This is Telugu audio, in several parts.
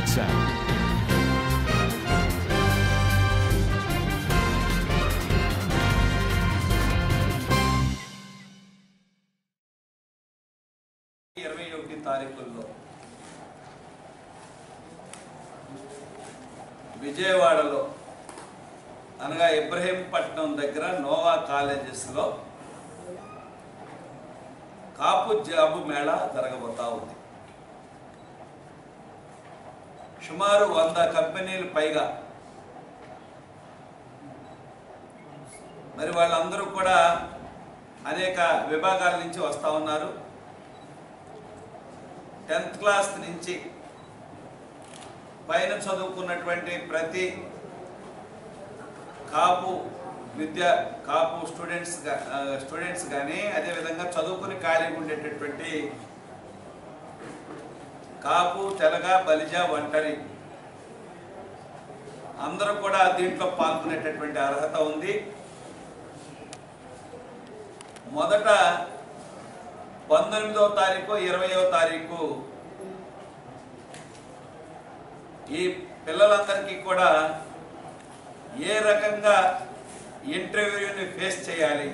WhatsApp. ఇరవై ఒకటి తారీఖుల్లో విజయవాడలో అనగా ఇబ్రహీంపట్నం దగ్గర నోవా కాలేజెస్లో కాపు జాబు మేళా జరగబోతా ఉంది సుమారు వంద కంపెనీలు పైగా మరి వాళ్ళందరూ కూడా అనేక విభాగాల నుంచి వస్తూ ఉన్నారు టెన్త్ క్లాస్ నుంచి పైన చదువుకున్నటువంటి ప్రతి కాపు విద్య కాపు స్టూడెంట్స్ గా- ఆ, స్టూడెంట్స్ కానీ అదేవిధంగా చదువుకుని ఖాళీగా ఉండేటటువంటి కాపు తెలగ బలిజ ఒంటరి అందరూ కూడా దీంట్లో పాల్గొనేటటువంటి అర్హత ఉంది మొదట పంతొమ్మిదవ తారీఖు ఇరవయవ తారీఖు ఈ పిల్లలందరికీ కూడా ఏ రకంగా ఇంటర్వ్యూని ఫేస్ చేయాలి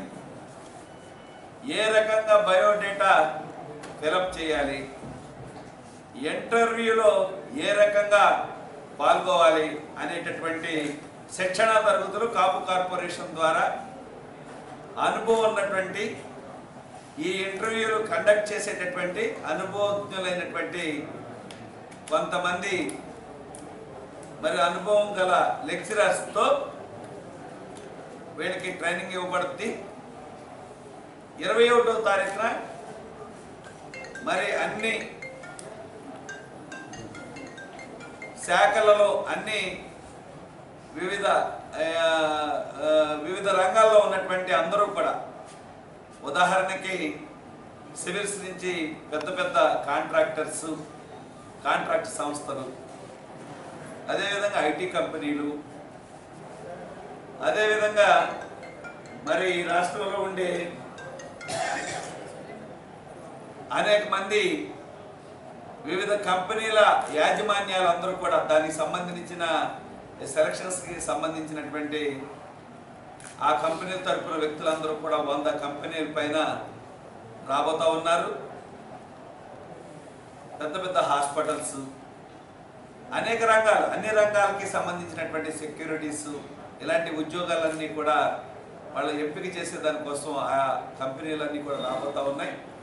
ఏ రకంగా బయోడేటా ఫిలప్ చేయాలి ఇంటర్వ్యూలో ఏ రకంగా పాల్గొవాలి అనేటటువంటి శిక్షణా తరగతులు కాపు కార్పొరేషన్ ద్వారా అనుభవం ఉన్నటువంటి ఈ ఇంటర్వ్యూలు కండక్ట్ చేసేటటువంటి అనుభవజ్ఞులైనటువంటి కొంతమంది మరి అనుభవం గల లెక్చరర్స్తో వీళ్ళకి ట్రైనింగ్ ఇవ్వబడుతుంది ఇరవై ఒకటో తారీఖున మరి అన్ని శాఖలలో అన్ని వివిధ ఆ, ఆ, వివిధ రంగాల్లో ఉన్నటువంటి అందరూ కూడా ఉదాహరణకి సివిల్స్ నుంచి పెద్ద పెద్ద కాంట్రాక్టర్స్ కాంట్రాక్ట్ సంస్థలు అదేవిధంగా ఐటీ కంపెనీలు అదేవిధంగా మరి ఈ రాష్ట్రంలో ఉండే అనేక మంది వివిధ కంపెనీల యాజమాన్యాలు అందరూ కూడా దానికి సంబంధించిన సెలక్షన్స్కి సంబంధించినటువంటి ఆ కంపెనీల తరపున వ్యక్తులందరూ కూడా వంద కంపెనీల పైన రాబోతా ఉన్నారు పెద్ద పెద్ద హాస్పిటల్స్ అనేక రంగాలు అన్ని రంగాలకి సంబంధించినటువంటి సెక్యూరిటీస్ ఇలాంటి ఉద్యోగాలన్నీ కూడా వాళ్ళు ఎంపిక చేసే దానికోసం ఆ కంపెనీలన్నీ కూడా రాబోతా ఉన్నాయి